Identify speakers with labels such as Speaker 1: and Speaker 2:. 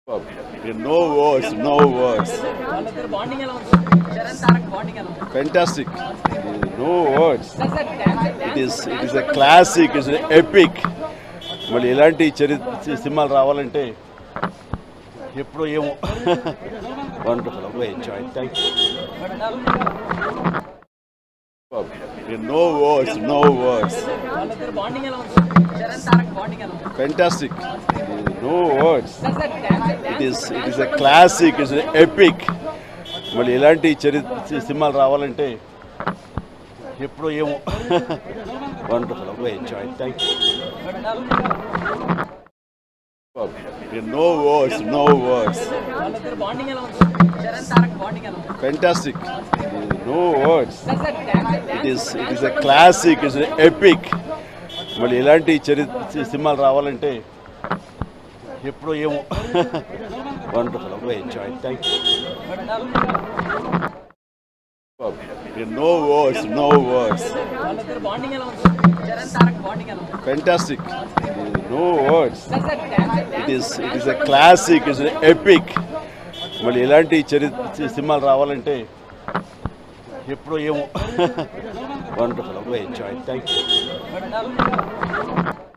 Speaker 1: no words no words
Speaker 2: వాళ్ళిద్దరు bonding ఎలా ఉంది చరణ్ తారక్ బాండింగ్ ఎలా ఉంది
Speaker 1: fantastic no words
Speaker 2: sir sir dance
Speaker 1: it is it is a classic it's epic మళ్ళీ ఇలాంటి చరిత్ర సినిమాలు రావాలంటే ఎప్పుడో ఏమో wonderful enjoy thank you no words no words
Speaker 2: వాళ్ళిద్దరు బాండింగ్ ఎలా ఉంది చరణ్ తారక్ బాండింగ్ ఎలా ఉంది
Speaker 1: fantastic no words
Speaker 2: sir sir dance
Speaker 1: it is it is a classic it's epic మళ్ళీ ఇలాంటి చరిత్ర సినిమాలు రావాలంటే ఎప్పుడో ఏమో wonderful enjoy thank you no words no words
Speaker 2: వాళ్ళిద్దరు బాండింగ్ ఎలా ఉంది చరణ్ తారక్ బాండింగ్ ఎలా ఉంది
Speaker 1: fantastic no words
Speaker 2: sir sir dance
Speaker 1: it is it is a classic it's epic మళ్ళీ ఇలాంటి చరిత్ర సినిమాలు రావాలంటే ఎప్పుడో ఏమో wonderful enjoy thank you no words no words
Speaker 2: వాళ్ళిద్దరు బాండింగ్ ఎలా ఉంది చరణ్ తారక్ బాండింగ్ ఎలా ఉంది
Speaker 1: fantastic no words
Speaker 2: sir sir dance
Speaker 1: it is it is a classic it's epic మళ్ళీ ఇలాంటి చరిత్ర సినిమాలు రావాలంటే ఎప్పుడో ఏమో వండర్ఫుల్ ఎంజాయ్ థ్యాంక్ యూ